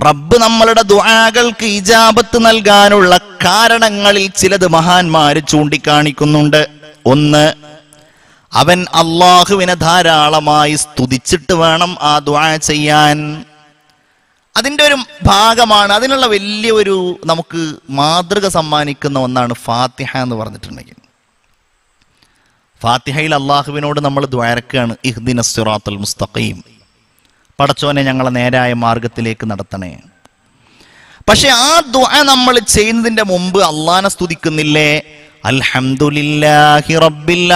റബ്ബ് നമ്മളുടെ ദുആകൾക്ക് ഇജാബത്ത് നൽകാനുള്ള കാരണങ്ങളിൽ ചിലത് മഹാന്മാര് ചൂണ്ടിക്കാണിക്കുന്നുണ്ട് ഒന്ന് അവൻ അള്ളാഹുവിനെ ധാരാളമായി സ്തുതിച്ചിട്ട് വേണം ആ ദുആ ചെയ്യാൻ അതിന്റെ ഒരു ഭാഗമാണ് അതിനുള്ള വലിയ ഒരു നമുക്ക് മാതൃക സമ്മാനിക്കുന്ന ഒന്നാണ് ഫാത്തിഹ എന്ന് പറഞ്ഞിട്ടുണ്ടെങ്കിൽ ഫാത്തിഹയിൽ അള്ളാഹുവിനോട് നമ്മൾ ദ്വാരക്കാണ് ഇഹ്ദിന സിറാത്തുൽ മുസ്തഖീം പടച്ചോനെ ഞങ്ങളെ നേരായ മാർഗത്തിലേക്ക് നടത്തണേ പക്ഷെ ആ ദുആ നമ്മൾ ചെയ്യുന്നതിന്റെ മുമ്പ് അള്ളാനെ സ്തുതിക്കുന്നില്ലേ അൽഹംദുലില്ലാഹി റബ്ബിൽ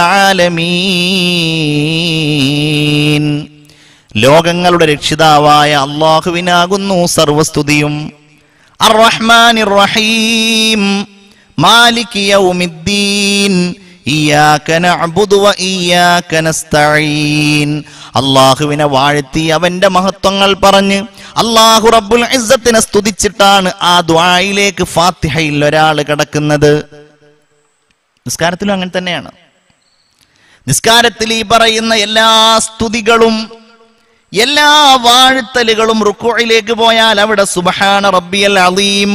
ആലമീൻ ലോകങ്ങളുടെ രക്ഷിതാവായ അള്ളാഹുവിനാകുന്നു സർവസ്തുതിയും അർറഹ്മാനിർ റഹീം മാലിക് യൗമിദ്ദീൻ ഇയ്യാക നഅ്ബുദു വ ഇയ്യാക നസ്തഈൻ അള്ളാഹുവിനെ വാഴ്ത്തി അവന്റെ മഹത്വങ്ങൾ പറഞ്ഞ് അള്ളാഹു റബ്ബുൽ ഇസ്സത്തിനെ സ്തുതിച്ചിട്ടാണ് ആ ദ്വായിലേക്ക് ഫാത്തിഹയിൽ ഒരാൾ കിടക്കുന്നത് നിസ്കാരത്തിലും അങ്ങനെ തന്നെയാണ് നിസ്കാരത്തിൽ ഈ പറയുന്ന എല്ലാ സ്തുതികളും എല്ലാ വാഴ്ത്തലുകളും റുക്കുയിലേക്ക് പോയാൽ അവിടെ സുബഹാന റബ്ബിയൽ അലീം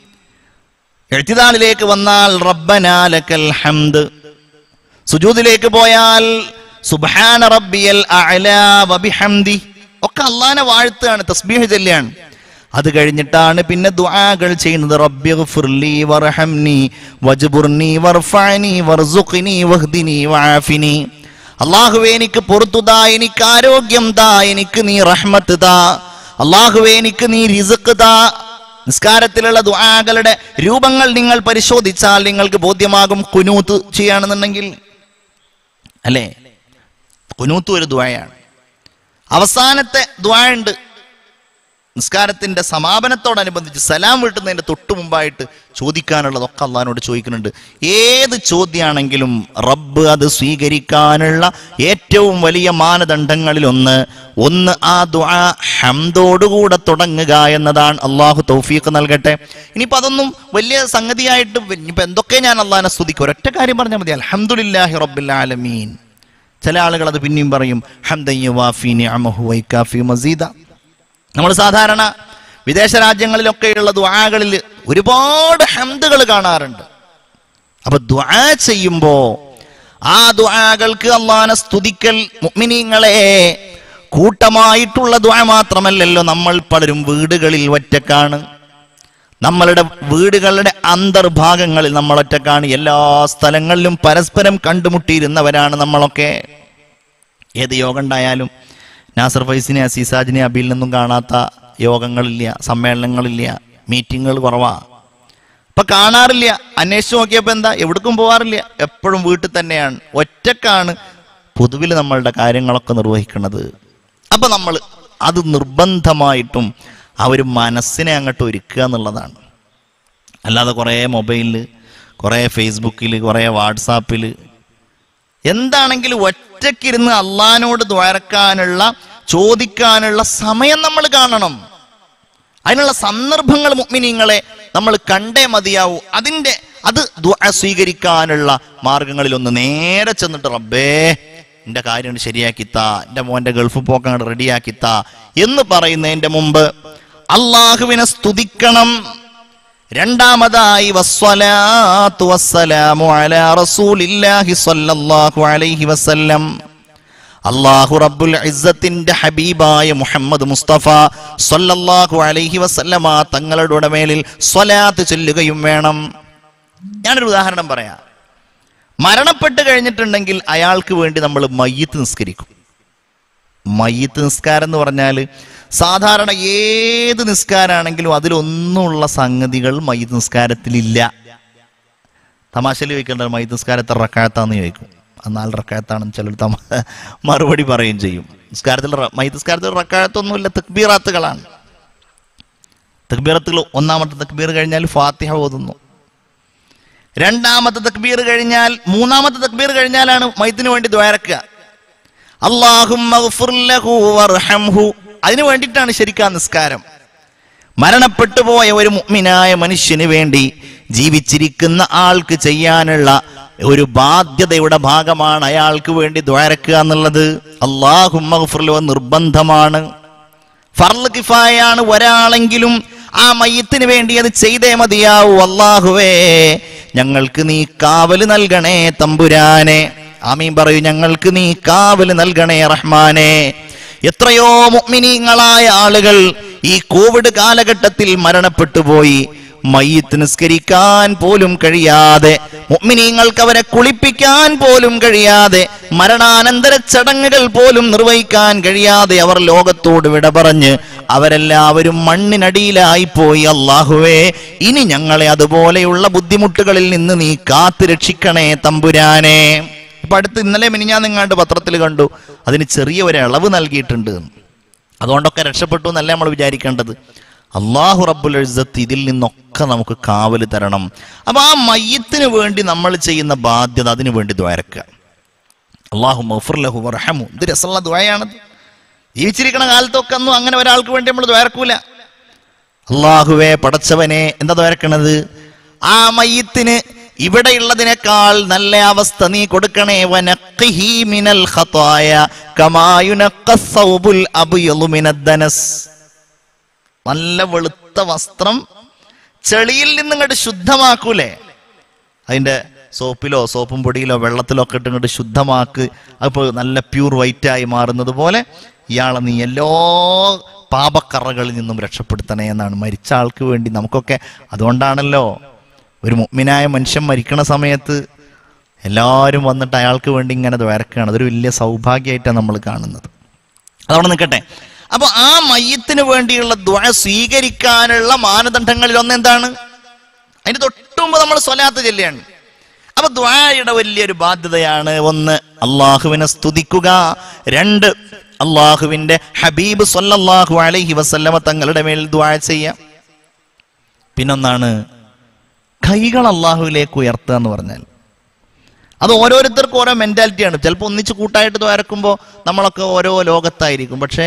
എഴുത്തിതാളിലേക്ക് വന്നാൽ റബ്ബനാലക്കൽ ഹംദ് സുജൂദിലേക്ക് പോയാൽ സുബഹാന റബ്ബിയൽ അഅലാ വബിഹംദി ഒക്കെ അള്ളാനെ വാഴ്ത്തുകയാണ് തസ്ബീഹ് ചൊല്ലുകയാണ് അത് കഴിഞ്ഞിട്ടാണ് പിന്നെ ദുആകൾ ചെയ്യുന്നത് റബ്ബിഗ്ഫിർലി വർഹംനി വജ്ബുർനി വർഫഅനി വർസുഖ്നി വഹ്ദിനി വആഫിനി അള്ളാഹുവേ എനിക്ക് പൊറത്തു താ എനിക്ക് ആരോഗ്യം താ എനിക്ക് നീ റഹ്മത്ത് താ അള്ളാഹുവേ എനിക്ക് നീ റിസ്ക് താ നിസ്കാരത്തിലുള്ള ദുആകളുടെ രൂപങ്ങൾ നിങ്ങൾ പരിശോധിച്ചാൽ നിങ്ങൾക്ക് ബോധ്യമാകും കുനൂത്ത് ചെയ്യുകയാണെന്നുണ്ടെങ്കിൽ അല്ലേ കുനൂത്ത് ഒരു ദ്വായാണ് അവസാനത്തെ ദ്വായുണ്ട് നിസ്കാരത്തിന്റെ സമാപനത്തോടനുബന്ധിച്ച് സലാം വീട്ടുന്നതിന്റെ തൊട്ടു മുമ്പായിട്ട് ചോദിക്കാനുള്ളതൊക്കെ അള്ളഹാനോട് ചോദിക്കുന്നുണ്ട് ഏത് ചോദ്യമാണെങ്കിലും റബ്ബ് അത് സ്വീകരിക്കാനുള്ള ഏറ്റവും വലിയ മാനദണ്ഡങ്ങളിൽ ഒന്ന് ഒന്ന് ആ ദുആ ഹംദോടുകൂടെ തുടങ്ങുക എന്നതാണ് അള്ളാഹു തൗഫീഖ് നൽകട്ടെ ഇനിയിപ്പോ അതൊന്നും വലിയ സംഗതിയായിട്ട് ഇനിയിപ്പോ എന്തൊക്കെ ഞാൻ അള്ളാഹിനെ സ്തുതിക്കും ഒരൊറ്റ കാര്യം പറഞ്ഞാൽ മതി അൽഹംദുലില്ലാഹി റബ്ബിൽ ആലമീൻ ചില ആളുകൾ അത് പിന്നെയും പറയും ഹംദയ്യ വാഫി നിഅമഹു വൈകാഫി മസീദ നമ്മൾ സാധാരണ വിദേശ രാജ്യങ്ങളിലൊക്കെയുള്ള ദ്വാകളിൽ ഒരുപാട് ഹംദുകൾ കാണാറുണ്ട് അപ്പൊ ദ്വാ ചെയ്യുമ്പോ ആ ദ്വാകൾക്ക് അള്ളാനെ സ്തുതിക്കൽ മുഅ്മിനീങ്ങളെ കൂട്ടമായിട്ടുള്ള ദ്വാ മാത്രമല്ലല്ലോ നമ്മൾ പലരും വീടുകളിൽ ഒറ്റക്കാണ് നമ്മളുടെ വീടുകളുടെ അന്തർഭാഗങ്ങളിൽ നമ്മൾ ഒറ്റക്കാണ് എല്ലാ സ്ഥലങ്ങളിലും പരസ്പരം കണ്ടുമുട്ടിയിരുന്നവരാണ് നമ്മളൊക്കെ ഏത് യോഗം ഉണ്ടായാലും നാസർ ഫൈസിനെ അസീസാജിനെ അബിയിൽ നിന്നും കാണാത്ത യോഗങ്ങളില്ല സമ്മേളനങ്ങളില്ല മീറ്റിങ്ങുകൾ കുറവാ ഇപ്പൊ കാണാറില്ല അന്വേഷിച്ച് നോക്കിയപ്പോ എന്താ എവിടേക്കും പോവാറില്ല എപ്പോഴും വീട്ടിൽ തന്നെയാണ് ഒറ്റക്കാണ് പൊതുവിൽ നമ്മളുടെ കാര്യങ്ങളൊക്കെ നിർവഹിക്കുന്നത് അപ്പൊ നമ്മൾ അത് നിർബന്ധമായിട്ടും ആ ഒരു മനസ്സിനെ അങ്ങോട്ട് ഒരുക്കുക എന്നുള്ളതാണ് അല്ലാതെ കുറേ മൊബൈലിൽ കുറേ ഫേസ്ബുക്കിൽ കുറേ വാട്സാപ്പിൽ എന്താണെങ്കിലും ഒറ്റക്കിരുന്ന് അള്ളഹാനോട് ദ്വാരക്കാനുള്ള ചോദിക്കാനുള്ള സമയം നമ്മൾ കാണണം അതിനുള്ള സന്ദർഭങ്ങൾ മുഗ്മിനിങ്ങളെ നമ്മൾ കണ്ടേ മതിയാവൂ അതിൻ്റെ അത് ദുആ സ്വീകരിക്കാനുള്ള മാർഗങ്ങളിൽ ഒന്ന് നേരെ ചെന്നിട്ട് റബ്ബേ എൻ്റെ കാര്യം ശരിയാക്കിത്താ എൻ്റെ മോൻ്റെ ഗൾഫ് പോക്കങ്ങോട്ട് റെഡിയാക്കിത്താ എന്ന് പറയുന്നതിൻ്റെ മുമ്പ് അള്ളാഹുവിനെ സ്തുതിക്കണം രണ്ടാമതായി വസ്സലാത്തു വസ്സലാമു അലാ റസൂലില്ലാഹി സ്വല്ലല്ലാഹു അലൈഹി വസല്ലം അള്ളാഹു റബ്ബുൽ ഇസ്സത്തിന്റെ ഹബീബായ മുഹമ്മദ് മുസ്തഫ സ്വല്ലല്ലാഹു അലൈഹി വസല്ലമ തങ്ങളുടെ മേലിൽ സ്വലാത്ത് ചൊല്ലുകയും വേണം ഞാനൊരു ഉദാഹരണം പറയാം മരണപ്പെട്ട് കഴിഞ്ഞിട്ടുണ്ടെങ്കിൽ അയാൾക്ക് വേണ്ടി നമ്മൾ മയ്യത്ത് നിസ്കരിക്കും മയ്യത്ത് നിസ്കാരം എന്ന് പറഞ്ഞാൽ സാധാരണ ഏത് നിസ്കാരാണെങ്കിലും അതിലൊന്നുമുള്ള സംഗതികൾ മയ്യത്ത് നിസ്കാരത്തിലില്ല തമാശയിൽ ചോദിക്കേണ്ട മയ്യത്ത് നിസ്കാരത്തെ റക്കാത്താന്ന് ചോദിക്കും ആ നാല് റക്കാത്താണെന്ന് ചിലർ തമ മറുപടി പറയുകയും ചെയ്യും നിസ്കാരത്തിൽ റ- മയ്യത്ത് നിസ്കാരത്തിൽ റക്കാത്തൊന്നുമില്ല തക്ബീറാത്തുകളാണ് തക്ബീറത്തുകൾ ഒന്നാമത്തെ തക്ബീർ കഴിഞ്ഞാൽ ഫാത്തിഹ ഓതുന്നു രണ്ടാമത്തെ തക്ബീർ കഴിഞ്ഞാൽ മൂന്നാമത്തെ തക്ബീർ കഴിഞ്ഞാലാണ് മൈത്തിന് വേണ്ടി ദ്വാരക്കുക അള്ളാഹു അതിനു വേണ്ടിയിട്ടാണ് ശരിക്കാ നിസ്കാരം മരണപ്പെട്ടു പോയ ഒരു മുഅ്മിനായ മനുഷ്യന് വേണ്ടി ജീവിച്ചിരിക്കുന്ന ആൾക്ക് ചെയ്യാനുള്ള ഒരു ബാധ്യതയുടെ ഭാഗമാണ് അയാൾക്ക് വേണ്ടി ദ്വാരക്കുക എന്നുള്ളത് അള്ളാഹുമ്മ നിർബന്ധമാണ് ഫർള് കിഫായാണ് ഒരാളെങ്കിലും ആ മയ്യത്തിന് വേണ്ടി അത് ചെയ്തേ മതിയാവൂ അള്ളാഹുവേ ഞങ്ങൾക്ക് നീ കാവല് നൽകണേ തമ്പുരാനെ ആമീൻ പറയൂ ഞങ്ങൾക്ക് നീ കാവല് നൽകണേ റഹ്മാനെ എത്രയോ മുഅ്മിനീങ്ങളായ ആളുകൾ ഈ കോവിഡ് കാലഘട്ടത്തിൽ മരണപ്പെട്ടു പോയി മയ്യത്ത് നിസ്കരിക്കാൻ പോലും കഴിയാതെ മുഅ്മിനീങ്ങൾക്ക് അവരെ കുളിപ്പിക്കാൻ പോലും കഴിയാതെ മരണാനന്തര ചടങ്ങുകൾ പോലും നിർവഹിക്കാൻ കഴിയാതെ അവർ ലോകത്തോട് വിട പറഞ്ഞ് അവരെല്ലാവരും മണ്ണിനടിയിലായി പോയി അള്ളാഹുവേ ഇനി ഞങ്ങളെ അതുപോലെയുള്ള ബുദ്ധിമുട്ടുകളിൽ നിന്ന് നീ കാത്തു രക്ഷിക്കണേ തമ്പുരാനെ ഇപ്പൊ അടുത്ത് ഇന്നലെ മിനിഞ്ഞാൻ നിങ്ങാണ്ട് പത്രത്തിൽ കണ്ടു അതിന് ചെറിയ ഒരു ഇളവ് നൽകിയിട്ടുണ്ട് അതുകൊണ്ടൊക്കെ രക്ഷപ്പെട്ടു എന്നല്ല നമ്മൾ വിചാരിക്കേണ്ടത് അള്ളാഹു റബ്ബുൽ ഇസ്സത്ത് ഇതിൽ നിന്നൊക്കെ നമുക്ക് കാവല് തരണം അപ്പൊ ആ മയ്യത്തിന് വേണ്ടി നമ്മൾ ചെയ്യുന്ന ബാധ്യത അതിനു വേണ്ടി ദ്വാരക്കുക അള്ളാഹു മഫുർലഹു വർഹമു ഇത് രസമുള്ള ദ്വായാണത് ജീവിച്ചിരിക്കണ കാലത്തൊക്കെ ഒന്നും അങ്ങനെ ഒരാൾക്ക് വേണ്ടി നമ്മൾ ദ്വാരക്കൂല അള്ളാഹുവെ പടച്ചവനെ എന്താ ദ്വാരക്കണത് ആ മയ്യത്തിന് ഇവിടെയുള്ളതിനേക്കാൾ നല്ല അവസ്ഥ നീ കൊടുക്കണേ വനഖിഹി മിനൽ ഖതായ കമാ യുനഖ്ഖ ثوبുൽ അബ്യളു മിനദ്ദനസ് നല്ല വെളുത്ത വസ്ത്രം ചെളിയിൽ നിന്ന് ഇങ്ങോട്ട് ശുദ്ധമാക്കൂലേ അതിന്റെ സോപ്പിലോ സോപ്പും പൊടിയിലോ വെള്ളത്തിലോ ഒക്കെ ഇട്ട് ഇങ്ങോട്ട് ശുദ്ധമാക്ക് അപ്പോൾ നല്ല പ്യൂർ വൈറ്റ് ആയി മാറുന്നത് പോലെ ഇയാളെ നീ എല്ലാ പാപക്കറകളിൽ നിന്നും രക്ഷപ്പെടുത്തണേ എന്നാണ് മരിച്ച ആൾക്ക് വേണ്ടി നമുക്കൊക്കെ അതുകൊണ്ടാണല്ലോ ഒരു മുഗ്മിനായ മനുഷ്യൻ മരിക്കണ സമയത്ത് എല്ലാവരും വന്നിട്ട് അയാൾക്ക് വേണ്ടി ഇങ്ങനെ വരക്കുകയാണ് അതൊരു വലിയ സൗഭാഗ്യമായിട്ടാണ് നമ്മൾ കാണുന്നത് അതവിടെ നിൽക്കട്ടെ അപ്പൊ ആ മയ്യത്തിന് വേണ്ടിയുള്ള ദ്വ സ്വീകരിക്കാനുള്ള മാനദണ്ഡങ്ങളിൽ ഒന്ന് എന്താണ് അതിന് തൊട്ടുമുമ്പ് നമ്മൾ സ്വലാത്ത് ചെല്ലുകയാണ് അപ്പൊ ദ്വായുടെ വലിയൊരു ബാധ്യതയാണ് ഒന്ന് അള്ളാഹുവിനെ സ്തുതിക്കുക രണ്ട് അള്ളാഹുവിന്റെ ഹബീബ് സല്ലല്ലാഹു അലൈഹി വസല്ലമ തങ്ങളുടെ മേൽ ദ്വാ ചെയ്യാം പിന്നൊന്നാണ് കൈകൾ അള്ളാഹുവിലേക്ക് ഉയർത്തുക എന്ന് പറഞ്ഞാൽ അത് ഓരോരുത്തർക്കും ഓരോ മെന്റാലിറ്റിയാണ് ചിലപ്പോൾ ഒന്നിച്ച് കൂട്ടായിട്ട് ദ്വാരക്കുമ്പോൾ നമ്മളൊക്കെ ഓരോ ലോകത്തായിരിക്കും പക്ഷേ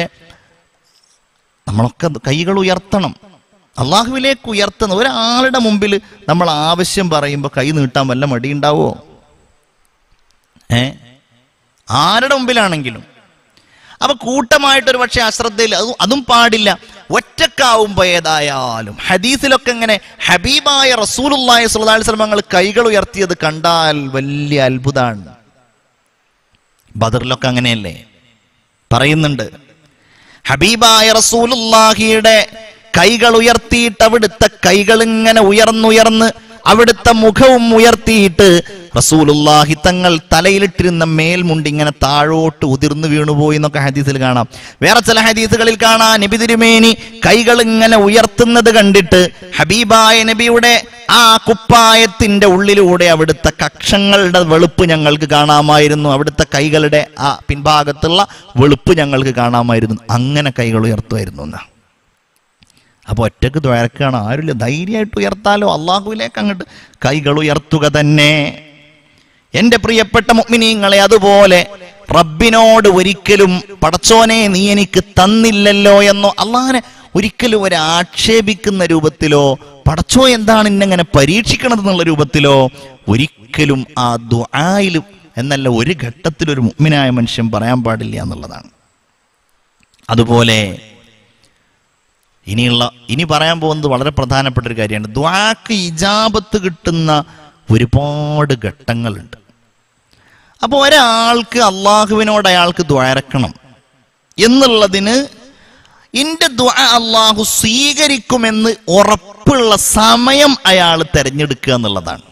നമ്മളൊക്കെ കൈകൾ ഉയർത്തണം അള്ളാഹുവിലേക്ക് ഉയർത്തുന്ന ഒരാളുടെ മുമ്പിൽ നമ്മൾ ആവശ്യം പറയുമ്പോൾ കൈ നീട്ടാൻ വല്ല മടിയുണ്ടാവോ ഏ ആരുടെ മുമ്പിലാണെങ്കിലും അപ്പൊ കൂട്ടമായിട്ടൊരു പക്ഷെ അശ്രദ്ധയിൽ അതും അതും പാടില്ല ഒറ്റക്കാവുമ്പോ ഏതായാലും ഹദീസിലൊക്കെ ഇങ്ങനെ ഹബീബായ റസൂലുള്ളാഹി സ്വല്ലല്ലാഹി അലൈഹി വസല്ലം തങ്ങൾ കൈകൾ ഉയർത്തിയത് കണ്ടാൽ വലിയ അത്ഭുതമാണ് ബദറിലൊക്കെ അങ്ങനെയല്ലേ പറയുന്നുണ്ട് ഹബീബായ റസൂലുള്ളാഹിയുടെ കൈകൾ ഉയർത്തിയിട്ട് അവിടുത്തെ കൈകൾ ഇങ്ങനെ ഉയർന്നുയർന്ന് അവിടുത്തെ മുഖവും ഉയർത്തിയിട്ട് റസൂലുള്ളാഹി തങ്ങൾ തലയിലിട്ടിരുന്ന മേൽമുണ്ട് ഇങ്ങനെ താഴോട്ട് ഉതിർന്നു വീണുപോയി എന്നൊക്കെ ഹദീസിൽ കാണാം വേറെ ചില ഹദീസുകളിൽ കാണാം നബി തിരുമേനി കൈകൾ ഇങ്ങനെ ഉയർത്തുന്നത് കണ്ടിട്ട് ഹബീബായ നബിയുടെ ആ കുപ്പായത്തിന്റെ ഉള്ളിലൂടെ അവിടുത്തെ കക്ഷങ്ങളുടെ വെളുപ്പ് ഞങ്ങൾക്ക് കാണാമായിരുന്നു അവിടുത്തെ കൈകളുടെ ആ പിൻഭാഗത്തുള്ള വെളുപ്പ് ഞങ്ങൾക്ക് കാണാമായിരുന്നു അങ്ങനെ കൈകൾ ഉയർത്തുമായിരുന്നു എന്നാ അപ്പൊ ഒറ്റക്ക് ദ്വാരക്കാണ് ആരുമില്ല ധൈര്യമായിട്ട് ഉയർത്താലോ അള്ളാഹുവിലേക്ക് അങ്ങോട്ട് കൈകൾ ഉയർത്തുക തന്നെ എന്റെ പ്രിയപ്പെട്ട മുഗ്മിനീങ്ങളെ അതുപോലെ റബ്ബിനോട് ഒരിക്കലും പടച്ചോനെ നീ എനിക്ക് തന്നില്ലല്ലോ എന്നോ അള്ളാഹിനെ ഒരിക്കലും ഒരു ആക്ഷേപിക്കുന്ന രൂപത്തിലോ പടച്ചോ എന്താണ് ഇന്നെങ്ങനെ പരീക്ഷിക്കണത് എന്നുള്ള രൂപത്തിലോ ഒരിക്കലും ആ ദുആയിലും എന്നല്ല ഒരു ഘട്ടത്തിൽ ഒരു മുഗ്മിനായ മനുഷ്യൻ പറയാൻ പാടില്ല എന്നുള്ളതാണ് അതുപോലെ ഇനിയുള്ള ഇനി പറയാൻ പോകുന്നത് വളരെ പ്രധാനപ്പെട്ട ഒരു കാര്യമാണ് ദ്വാക്ക് ഇജാബത്ത് കിട്ടുന്ന ഒരുപാട് ഘട്ടങ്ങളുണ്ട് അപ്പോൾ ഒരാൾക്ക് അള്ളാഹുവിനോട് അയാൾക്ക് ദ്വാരക്കണം എന്നുള്ളതിന് ഇന്റെ ദ്വാ അള്ളാഹു സ്വീകരിക്കുമെന്ന് ഉറപ്പുള്ള സമയം അയാൾ തിരഞ്ഞെടുക്കുക എന്നുള്ളതാണ്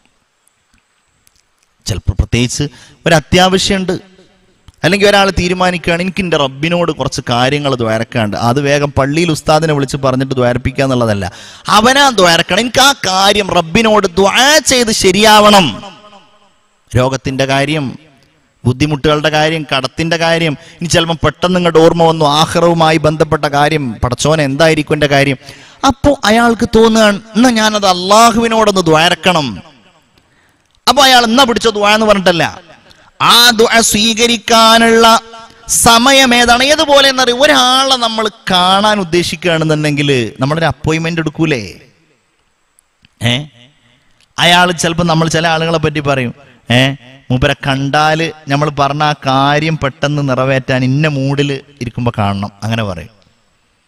ചിലപ്പോൾ പ്രത്യേകിച്ച് ഒരു അത്യാവശ്യമുണ്ട് അല്ലെങ്കിൽ ഒരാൾ തീരുമാനിക്കുകയാണ് എനിക്ക് എൻ്റെ റബ്ബിനോട് കുറച്ച് കാര്യങ്ങൾ ദ്വാരക്കാണ്ട് അത് വേഗം പള്ളിയിൽ ഉസ്താദിനെ വിളിച്ച് പറഞ്ഞിട്ട് ദ്വാരപ്പിക്കുക എന്നുള്ളതല്ല അവനാ ദ്വാരക്കണം എനിക്ക് ആ കാര്യം റബ്ബിനോട് ദ്വാ ചെയ്ത് ശരിയാവണം രോഗത്തിന്റെ കാര്യം ബുദ്ധിമുട്ടുകളുടെ കാര്യം കടത്തിന്റെ കാര്യം ഇനി ചിലപ്പോൾ പെട്ടെന്ന് ഇങ്ങോട്ട് ഓർമ്മ വന്നു ആഹ്റവുമായി ബന്ധപ്പെട്ട കാര്യം പടച്ചോൻ എന്തായിരിക്കും എൻ്റെ കാര്യം അപ്പോൾ അയാൾക്ക് തോന്നുകയാണ് എന്നാ ഞാനത് അള്ളാഹുവിനോടൊന്ന് ദ്വാരക്കണം അപ്പൊ അയാൾ എന്നാ പിടിച്ച ദ്വാ എന്ന് പറഞ്ഞിട്ടല്ല ആ ദ്വാ സ്വീകരിക്കാനുള്ള സമയം ഏതാണ് ഏതുപോലെ എന്നറിയും ഒരാളെ നമ്മൾ കാണാൻ ഉദ്ദേശിക്കുകയാണെന്നുണ്ടെങ്കിൽ നമ്മളൊരു അപ്പോയിന്റ്മെന്റ് എടുക്കൂലേ ഏ അയാൾ ചിലപ്പോൾ നമ്മൾ ചില ആളുകളെ പറ്റി പറയും ഏ മൂപ്പരെ കണ്ടാല് നമ്മൾ പറഞ്ഞ ആ കാര്യം പെട്ടെന്ന് നിറവേറ്റാൻ ഇന്ന മൂഡിൽ ഇരിക്കുമ്പോൾ കാണണം അങ്ങനെ പറയും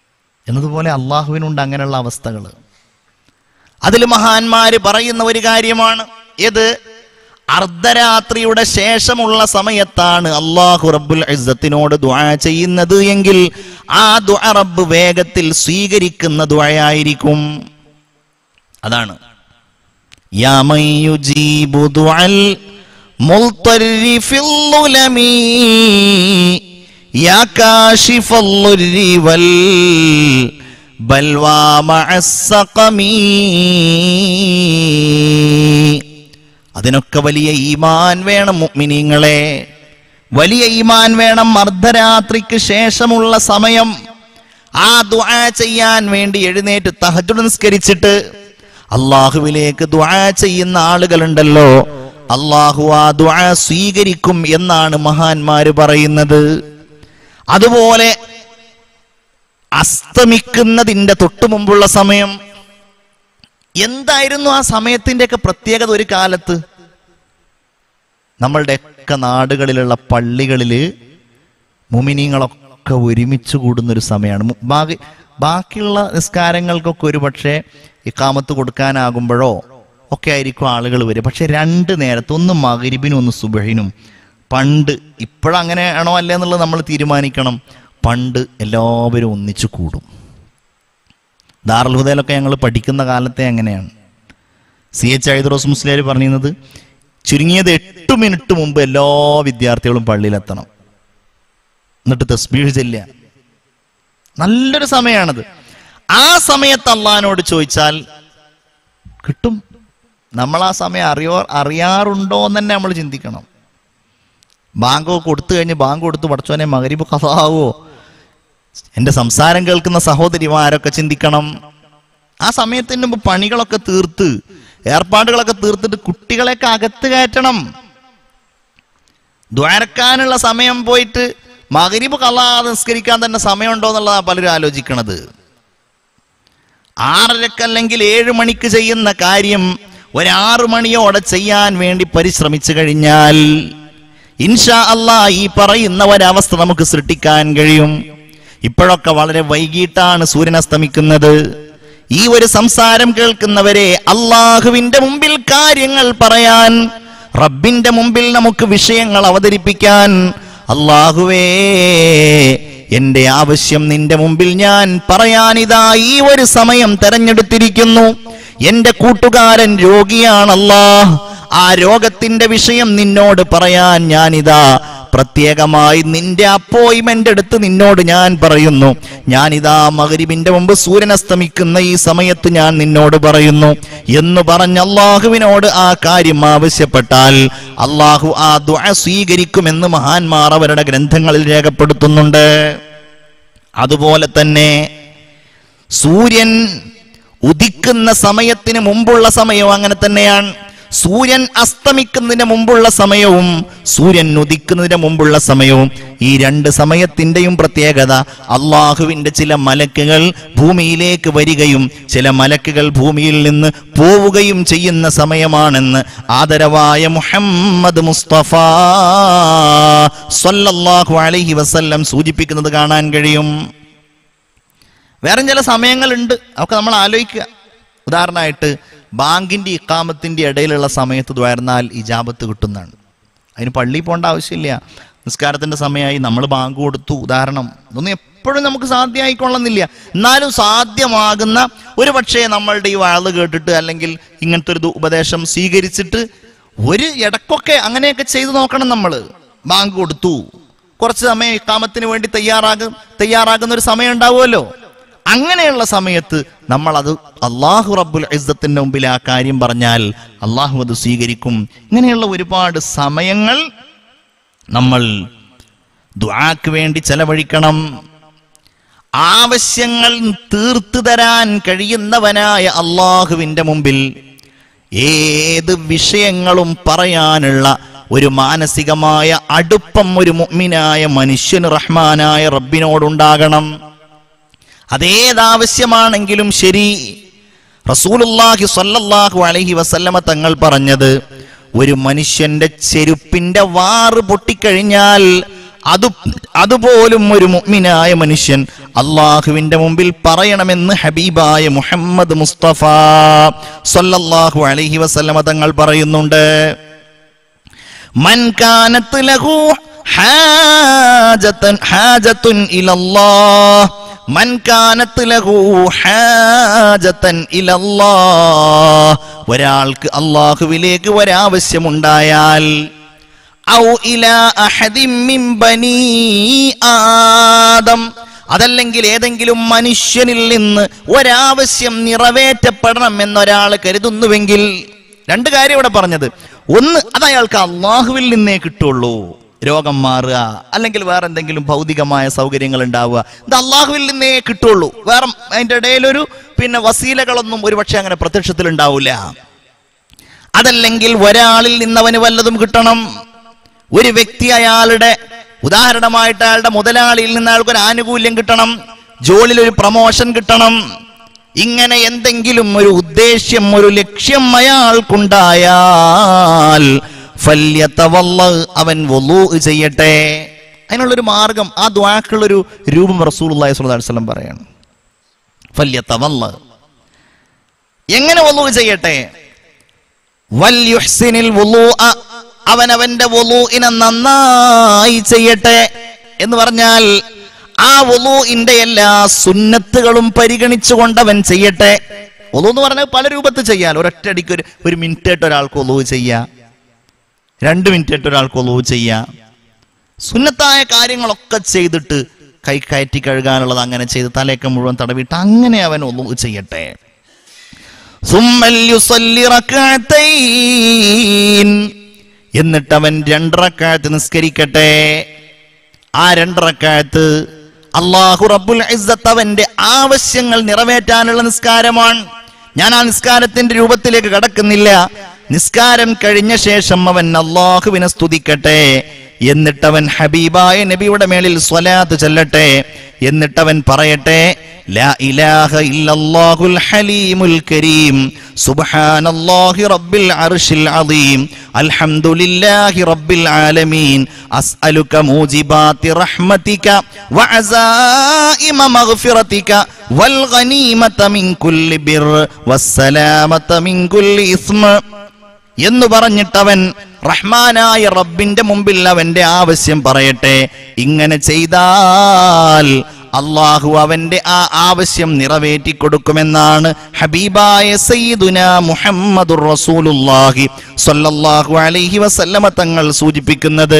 എന്നതുപോലെ അള്ളാഹുവിനുണ്ട് അങ്ങനെയുള്ള അവസ്ഥകൾ അതിൽ മഹാന്മാര് പറയുന്ന ഒരു കാര്യമാണ് ഇത് അർദ്ധരാത്രിയുടെ ശേഷമുള്ള സമയത്താണ് അള്ളാഹു റബ്ബുൽ ഇസ്സത്തിനോട് ദുആ ചെയ്യുന്നത് എങ്കിൽ ആ ദുആ റബ്ബ് വേഗത്തിൽ സ്വീകരിക്കുന്ന ദുആയായിരിക്കും അതാണ് യാ മൻ യുജീബു ദുഅൽ മുൽത്തരി ഫിൽ ളുലമി യാ കാശിഫൽ ളുരി വൽ ബൽവാ മഅസ്സഖമി അതിനൊക്കെ വലിയ ഈമാൻ വേണം മുഅ്മിനീങ്ങളെ വലിയ ഈമാൻ വേണം അർദ്ധരാത്രിക്ക് ശേഷമുള്ള സമയം ആ ദുആ ചെയ്യാൻ വേണ്ടി എഴുന്നേറ്റ് തഹജ്ജുദ് നിസ്കരിച്ചിട്ട് അള്ളാഹുവിലേക്ക് ദുആ ചെയ്യുന്ന ആളുകളുണ്ടല്ലോ അള്ളാഹു ആ ദുആ സ്വീകരിക്കും എന്നാണ് മഹാന്മാര് പറയുന്നത് അതുപോലെ അസ്തമിക്കുന്നതിന്റെ തൊട്ടു മുമ്പുള്ള സമയം എന്തായിരുന്നു ആ സമയത്തിന്റെയൊക്കെ പ്രത്യേകത ഒരു കാലത്ത് നമ്മളുടെയൊക്കെ നാടുകളിലുള്ള പള്ളികളില് മുമിനിങ്ങളൊക്കെ ഒരുമിച്ച് കൂടുന്ന ഒരു സമയമാണ് മു- ബാക്കി ബാക്കിയുള്ള നിസ്കാരങ്ങൾക്കൊക്കെ ഒരു പക്ഷേ ഇക്കാമത്ത് കൊടുക്കാനാകുമ്പോഴോ ഒക്കെ ആയിരിക്കും ആളുകൾ വരിക പക്ഷെ രണ്ട് നേരത്ത് ഒന്ന് മകരിബിനും ഒന്ന് സുബഹിനും പണ്ട് ഇപ്പോഴങ്ങനെ ആണോ അല്ലേ എന്നുള്ളത് നമ്മൾ തീരുമാനിക്കണം പണ്ട് എല്ലാവരും ഒന്നിച്ചു കൂടും ദാറുൽ ഹുദയിലൊക്കെ ഞങ്ങൾ പഠിക്കുന്ന കാലത്തെ അങ്ങനെയാണ് സി എച്ച് ഐദ്രോസ് മുസ്ലിയാർ പറഞ്ഞിരുന്നത് ചുരുങ്ങിയത് എട്ട് മിനിറ്റ് മുമ്പ് എല്ലാ വിദ്യാർത്ഥികളും പള്ളിയിലെത്തണം എന്നിട്ട് തസ്ബീഹ് ചെല്ലുക നല്ലൊരു സമയമാണത് ആ സമയത്ത് അള്ളഹാനോട് ചോദിച്ചാൽ കിട്ടും നമ്മൾ ആ സമയം അറിയോ അറിയാറുണ്ടോ എന്ന് തന്നെ നമ്മൾ ചിന്തിക്കണം ബാങ്കോ കൊടുത്തു കഴിഞ്ഞ് ബാങ്ക് കൊടുത്ത് പഠിച്ചോനെ മകരിബ് കഥാവോ എൻ്റെ സംസാരം കേൾക്കുന്ന സഹോദരിമാരൊക്കെ ചിന്തിക്കണം ആ സമയത്തിന് മുമ്പ് പണികളൊക്കെ തീർത്ത് ഏർപ്പാടുകളൊക്കെ തീർത്തിട്ട് കുട്ടികളെയൊക്കെ അകത്ത് കയറ്റണം ദ്വാരക്കാനുള്ള സമയം പോയിട്ട് മകരിബ് കള്ളാ നിസ്കരിക്കാൻ തന്നെ സമയമുണ്ടോ എന്നുള്ളതാണ് പലരും ആലോചിക്കണത് ആറരക്കല്ലെങ്കിൽ ഏഴ് മണിക്ക് ചെയ്യുന്ന കാര്യം ഒരാറ് മണിയോടെ ചെയ്യാൻ വേണ്ടി പരിശ്രമിച്ചു കഴിഞ്ഞാൽ ഇൻഷാ അല്ലാ ഈ പറയുന്ന ഒരവസ്ഥ നമുക്ക് സൃഷ്ടിക്കാൻ കഴിയും ഇപ്പോഴൊക്കെ വളരെ വൈകിട്ടാണ് സൂര്യൻ അസ്തമിക്കുന്നത് ഈ ഒരു സംസാരം കേൾക്കുന്നവരെ അള്ളാഹുവിന്റെ മുമ്പിൽ കാര്യങ്ങൾ പറയാൻ റബ്ബിന്റെ മുമ്പിൽ നമുക്ക് വിഷയങ്ങൾ അവതരിപ്പിക്കാൻ അള്ളാഹുവേ എന്റെ ആവശ്യം നിന്റെ മുമ്പിൽ ഞാൻ പറയാനിതാ ഈ ഒരു സമയം തെരഞ്ഞെടുത്തിരിക്കുന്നു എന്റെ കൂട്ടുകാരൻ രോഗിയാണല്ലാ ആ രോഗത്തിന്റെ വിഷയം നിന്നോട് പറയാൻ ഞാനിതാ പ്രത്യേകമായി നിന്റെ അപ്പോയിന്റ്മെന്റ് എടുത്ത് നിന്നോട് ഞാൻ പറയുന്നു ഞാനിതാ മകരിബിന്റെ മുമ്പ് സൂര്യൻ അസ്തമിക്കുന്ന ഈ സമയത്ത് ഞാൻ നിന്നോട് പറയുന്നു എന്ന് പറഞ്ഞ് അള്ളാഹുവിനോട് ആ കാര്യം ആവശ്യപ്പെട്ടാൽ അള്ളാഹു ആ ദുആ സ്വീകരിക്കുമെന്ന് മഹാന്മാർ അവരുടെ ഗ്രന്ഥങ്ങളിൽ രേഖപ്പെടുത്തുന്നുണ്ട് അതുപോലെ തന്നെ സൂര്യൻ ഉദിക്കുന്ന സമയത്തിന് മുമ്പുള്ള സമയവും അങ്ങനെ തന്നെയാണ് സൂര്യൻ അസ്തമിക്കുന്നതിന് മുമ്പുള്ള സമയവും സൂര്യൻ ഉദിക്കുന്നതിന് മുമ്പുള്ള സമയവും ഈ രണ്ട് സമയത്തിന്റെയും പ്രത്യേകത അള്ളാഹുവിന്റെ ചില മലക്കുകൾ ഭൂമിയിലേക്ക് വരികയും ചില മലക്കുകൾ ഭൂമിയിൽ നിന്ന് പോവുകയും ചെയ്യുന്ന സമയമാണെന്ന് ആദരവായ മുഹമ്മദ് മുസ്തഫ സല്ലല്ലാഹു അലൈഹി വസല്ലം സൂചിപ്പിക്കുന്നത് കാണാൻ കഴിയും വേറെ ചില സമയങ്ങളുണ്ട് അതൊക്കെ നമ്മൾ ആലോചിക്കുക ഉദാഹരണമായിട്ട് ബാങ്കിന്റെ ഇക്കാമത്തിന്റെ ഇടയിലുള്ള സമയത്ത് ദ്വാരുന്നാൽ ഇജാബത്ത് കിട്ടുന്നതാണ് അതിന് പള്ളിയിൽ പോകേണ്ട ആവശ്യമില്ല നിസ്കാരത്തിന്റെ സമയമായി നമ്മൾ ബാങ്ക് കൊടുത്തു ഉദാഹരണം ഇതൊന്നും എപ്പോഴും നമുക്ക് സാധ്യമായിക്കൊള്ളുന്നില്ല എന്നാലും സാധ്യമാകുന്ന ഒരു പക്ഷേ നമ്മളുടെ ഈ വാള് കേട്ടിട്ട് അല്ലെങ്കിൽ ഇങ്ങനത്തെ ഒരു ദു- ഉപദേശം സ്വീകരിച്ചിട്ട് ഒരു ഇടക്കൊക്കെ അങ്ങനെയൊക്കെ ചെയ്തു നോക്കണം നമ്മൾ ബാങ്ക് കൊടുത്തു കുറച്ച് സമയം ഇക്കാമത്തിന് വേണ്ടി തയ്യാറാകും തയ്യാറാകുന്ന ഒരു സമയം ഉണ്ടാവുമല്ലോ അങ്ങനെയുള്ള സമയത്ത് നമ്മൾ അത് അള്ളാഹു റബ്ബുൽ ഇസ്സത്തിന്റെ മുമ്പിൽ ആ കാര്യം പറഞ്ഞാൽ അള്ളാഹു അത് സ്വീകരിക്കും ഇങ്ങനെയുള്ള ഒരുപാട് സമയങ്ങൾ നമ്മൾ ദുആക്ക് വേണ്ടി ചെലവഴിക്കണം ആവശ്യങ്ങൾ തീർത്തു തരാൻ കഴിയുന്നവനായ അള്ളാഹുവിന്റെ മുമ്പിൽ ഏത് വിഷയങ്ങളും പറയാനുള്ള ഒരു മാനസികമായ അടുപ്പം ഒരു മുഅ്മിനായ മനുഷ്യന് റഹ്മാനായ റബ്ബിനോടുണ്ടാകണം അതേതാവശ്യമാണെങ്കിലും ശരി റസൂലുള്ളാഹി സ്വല്ലല്ലാഹു അലൈഹി വസല്ലമ തങ്ങൾ പറഞ്ഞത് ഒരു മനുഷ്യന്റെ ചെരുപ്പിന്റെ വാറ് പൊട്ടിക്കഴിഞ്ഞാൽ അത് അതുപോലും ഒരു മുഅ്മിനായ മനുഷ്യൻ അള്ളാഹുവിന്റെ മുമ്പിൽ പറയണമെന്ന് ഹബീബായ മുഹമ്മദ് മുസ്തഫ സല്ലല്ലാഹു അലൈഹി വസല്ലമ തങ്ങൾ പറയുന്നുണ്ട് മൻ കാനത്ത് ലഹു ഹാജത്തൻ ഹാജത്തുൻ ഇലല്ലാഹ് മൻ കാനത്ത് ലഹു ഹാജത്തൻ ഇലല്ലാഹ് ഒരാൾക്ക് അള്ളാഹുവിലേക്ക് ഒരാവശ്യമുണ്ടായാൽ ഔ ഇലാ അഹദിൻ മിൻ ബനീ ആദം അതല്ലെങ്കിൽ ഏതെങ്കിലും മനുഷ്യനിൽ നിന്ന് ഒരാവശ്യം നിറവേറ്റപ്പെടണം എന്നൊരാൾ കരുതുന്നുവെങ്കിൽ രണ്ട് കാര്യം ഇവിടെ പറഞ്ഞത് ഒന്ന് അത് അയാൾക്ക് അള്ളാഹുവിൽ നിന്നേ കിട്ടുള്ളൂ രോഗം മാറുക അല്ലെങ്കിൽ വേറെ എന്തെങ്കിലും ഭൗതികമായ സൗകര്യങ്ങൾ ഉണ്ടാവുക ഇത് അള്ളാഹുവിൽ നിന്നേ കിട്ടുള്ളൂ വേറെ അതിൻ്റെ ഇടയിലൊരു പിന്നെ വസീലകളൊന്നും ഒരുപക്ഷെ അങ്ങനെ പ്രത്യക്ഷത്തിൽ ഉണ്ടാവില്ല അതല്ലെങ്കിൽ ഒരാളിൽ നിന്നവന് വല്ലതും കിട്ടണം ഒരു വ്യക്തി അയാളുടെ ഉദാഹരണമായിട്ട് അയാളുടെ മുതലാളിയിൽ നിന്ന് അയാൾക്ക് ഒരു ആനുകൂല്യം കിട്ടണം ജോലിയിൽ ഒരു പ്രമോഷൻ കിട്ടണം ഇങ്ങനെ എന്തെങ്കിലും ഒരു ഉദ്ദേശ്യം ഒരു ലക്ഷ്യം അയാൾക്കുണ്ടായാൽ ഫല്യതവല്ല അവൻ വൊലൂ ചെയ്യട്ടെ അതിനുള്ളൊരു മാർഗം ആ ദ്വാക്കുള്ളൊരു രൂപം റസൂൽ അള്ളാഹി സ്വല്ലല്ലാഹു അലൈഹി വസല്ലം പറയാണ് ഫല്യതവല്ല എങ്ങനെ വൊലൂ ചെയ്യട്ടെ വൽയുഹ്സിനിൽ വുളൂഅ അവനവന്റെ വുളൂഇനെ നന്നായി ചെയ്യട്ടെ എന്ന് പറഞ്ഞാൽ ആ വുളൂഇന്റെ എല്ലാ സുന്നത്തുകളും പരിഗണിച്ചുകൊണ്ട് അവൻ ചെയ്യട്ടെ വുളു എന്ന് പറഞ്ഞാൽ പല രൂപത്തിൽ ചെയ്യാൻ ഒരൊറ്റയടിക്ക് ഒരു ഒരു മിനിറ്റ് ആയിട്ട് ഒരാൾക്ക് വുളു ചെയ്യാം രണ്ട് മിനിറ്റ് ആയിട്ട് ഒരാൾക്ക് വുളു ചെയ്യാം സുന്നത്തായ കാര്യങ്ങളൊക്കെ ചെയ്തിട്ട് കൈ കയറ്റി കഴുകാനുള്ളത് അങ്ങനെ ചെയ്ത് തലയൊക്കെ മുഴുവൻ തടവിട്ട് അങ്ങനെ അവൻ വുളു ചെയ്യട്ടെ ثم ليصلي ركعتين എന്നിട്ട് അവൻ രണ്ടറക്കാലത്ത് നിസ്കരിക്കട്ടെ ആ രണ്ടറക്കാലത്ത് അള്ളാഹു റബ്ബുൽ ഇസ്സത്ത് അവന്റെ ആവശ്യങ്ങൾ നിറവേറ്റാനുള്ള നിസ്കാരമാണ് ഞാൻ ആ നിസ്കാരത്തിന്റെ രൂപത്തിലേക്ക് കടക്കുന്നില്ല നിസ്കാരം കഴിഞ്ഞ ശേഷം അവൻ അള്ളാഹുവിനെ സ്തുതിക്കട്ടെ എന്നിട്ടവൻ ഹബീബായ നബിയുടെ മേളിൽ സ്വലാത്ത് ചെല്ലട്ടെ എന്നിട്ടവൻ പറയട്ടെ ലാ ഇലാഹ ഇല്ലല്ലാഹുൽ ഹലീമുൽ കരീം സുബ്ഹാനല്ലാഹി റബ്ബിൽ അർശിൽ അദീം അൽഹംദുലില്ലാഹി റബ്ബിൽ ആലമീൻ അസ്അലുക മൂജിബാതി റഹ്മതിക വഅസായിമ മഗ്ഫിറതിക വൽ ഗനീമത മിൻ കുല്ലി ബിർ വസ്സലാമത മിൻ കുല്ലി ഇസ്മ എന്ന് പറഞ്ഞിട്ടവൻ റഹ്മാനായ റബ്ബിന്റെ മുമ്പിൽ അവന്റെ ആവശ്യം പറയട്ടെ ഇങ്ങനെ ചെയ്താൽ അള്ളാഹു അവന്റെ ആ ആവശ്യം നിറവേറ്റി കൊടുക്കുമെന്നാണ് ഹബീബായ സയ്യിദുന മുഹമ്മദുർ റസൂലുള്ളാഹി സ്വല്ലല്ലാഹു അലൈഹി വസല്ലമ തങ്ങൾ സൂചിപ്പിക്കുന്നത്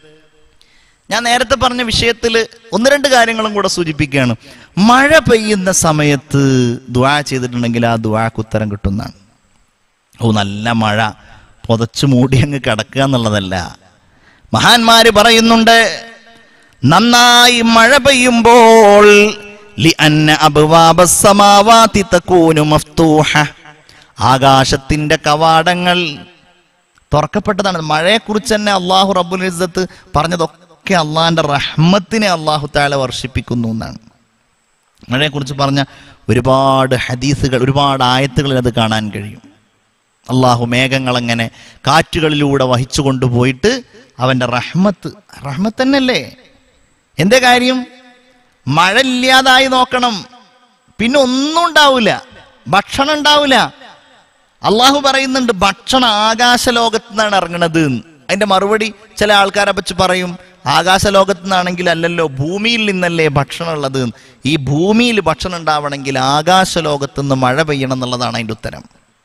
ഞാൻ നേരത്തെ പറഞ്ഞ വിഷയത്തിൽ ഒന്ന് രണ്ട് കാര്യങ്ങളും കൂടെ സൂചിപ്പിക്കുകയാണ് മഴ പെയ്യുന്ന സമയത്ത് ദ്വാ ചെയ്തിട്ടുണ്ടെങ്കിൽ ആ ദ്വാക്ക് ഉത്തരം കിട്ടുന്നതാണ് ഓ നല്ല മഴ പുതച്ചു മൂടി അങ്ങ് കിടക്കുക എന്നുള്ളതല്ല മഹാന്മാര് പറയുന്നുണ്ട് നന്നായി മഴ പെയ്യുമ്പോൾ لأن أبواب السماوات تكون مفتوحة. ആകാശത്തിന്റെ കവാടങ്ങൾ തുറക്കപ്പെട്ടതാണ് മഴയെക്കുറിച്ച് തന്നെ അള്ളാഹു റബ്ബുൽ ഇസ്സത്ത് പറഞ്ഞതൊക്കെ അള്ളാഹിന്റെ റഹ്മത്തിനെ അള്ളാഹു താല വർഷിപ്പിക്കുന്നു എന്നാണ് മഴയെക്കുറിച്ച് പറഞ്ഞ ഒരുപാട് ഹദീസുകൾ ഒരുപാട് ആയത്തുകളിൽ അത് കാണാൻ കഴിയും അള്ളാഹു മേഘങ്ങളങ്ങനെ കാറ്റുകളിലൂടെ വഹിച്ചു കൊണ്ടുപോയിട്ട് അവന്റെ റഹ്മത്ത് റഹ്മത്ത് തന്നെയല്ലേ എന്തേ കാര്യം മഴ ഇല്ലാതായി നോക്കണം പിന്നെ ഒന്നും ഉണ്ടാവില്ല ഭക്ഷണം ഉണ്ടാവില്ല അള്ളാഹു പറയുന്നുണ്ട് ഭക്ഷണം ആകാശ ലോകത്ത് നിന്നാണ് ഇറങ്ങണത് എന്ന്. അതിന്റെ മറുപടി ചില ആൾക്കാരെ പറ്റി പറയും ആകാശ ലോകത്ത് നിന്നാണെങ്കിൽ അല്ലല്ലോ ഭൂമിയിൽ നിന്നല്ലേ ഭക്ഷണം ഉള്ളത് എന്ന്. ഈ ഭൂമിയിൽ ഭക്ഷണം ഉണ്ടാവണമെങ്കിൽ ആകാശ ലോകത്ത് നിന്ന് മഴ പെയ്യണം എന്നുള്ളതാണ് അതിന്റെ ഉത്തരം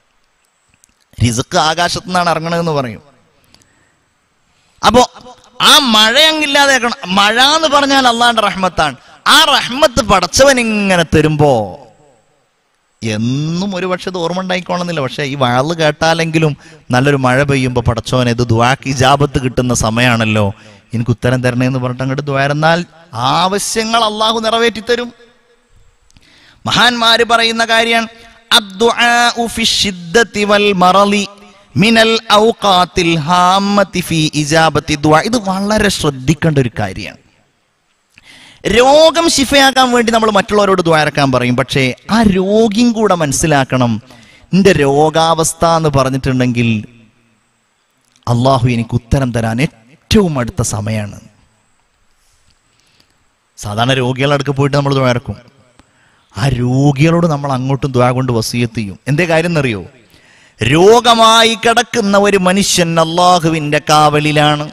റിസുക്ക് ആകാശത്തു നിന്നാണ് ഇറങ്ങണതെന്ന് പറയും അപ്പോ ആ മഴ അങ്ങില്ലാതെ മഴ എന്ന് പറഞ്ഞാൽ അള്ളാന്റെ റഹ്മത്താണ് ആ റഹ്മത്ത് പടച്ചവൻ ഇങ്ങനെ തരുമ്പോ എന്നും ഒരു പക്ഷെ ഇത് ഓർമ്മ ഉണ്ടായിക്കോണമെന്നില്ല പക്ഷെ ഈ വാള് കേട്ടാലെങ്കിലും നല്ലൊരു മഴ പെയ്യുമ്പോൾ പടച്ചവൻ ഇത് ദ്വാക്ക് ഇജാബത്ത് കിട്ടുന്ന സമയമാണല്ലോ എനിക്ക് ഉത്തരം തരണേ എന്ന് പറഞ്ഞിട്ട് അങ്ങോട്ട് ദ്വാരുന്നാൽ ആവശ്യങ്ങൾ അള്ളാഹു നിറവേറ്റി തരും മഹാന്മാര് പറയുന്ന കാര്യമാണ് അദ്ദുആഉ ഫി ശിദ്ദത്തി വൽ മറളി മിനൽ ഔഖാത്തിൽ ഹാമ്മത്തി ഫി ഇജാബത്തി ദുആ ഇത് വളരെ ശ്രദ്ധിക്കേണ്ട ഒരു കാര്യമാണ് രോഗം ശിഫയാക്കാൻ വേണ്ടി നമ്മൾ മറ്റുള്ളവരോട് ദ്വാരക്കാൻ പറയും പക്ഷേ ആ രോഗിയും കൂടെ മനസ്സിലാക്കണം എൻ്റെ രോഗാവസ്ഥ എന്ന് പറഞ്ഞിട്ടുണ്ടെങ്കിൽ അള്ളാഹു എനിക്ക് ഉത്തരം തരാൻ ഏറ്റവും അടുത്ത സമയമാണ് സാധാരണ രോഗികളുടെ അടുക്ക് പോയിട്ട് നമ്മൾ ദ്വാരക്കും ആ രോഗികളോട് നമ്മൾ അങ്ങോട്ടും ദ്വാ കൊണ്ട് വസീയത്ത് ചെയ്യും എന്തേ കാര്യം എന്നറിയോ രോഗമായി കിടക്കുന്ന ഒരു മനുഷ്യൻ അള്ളാഹുവിന്റെ കാവലിലാണ്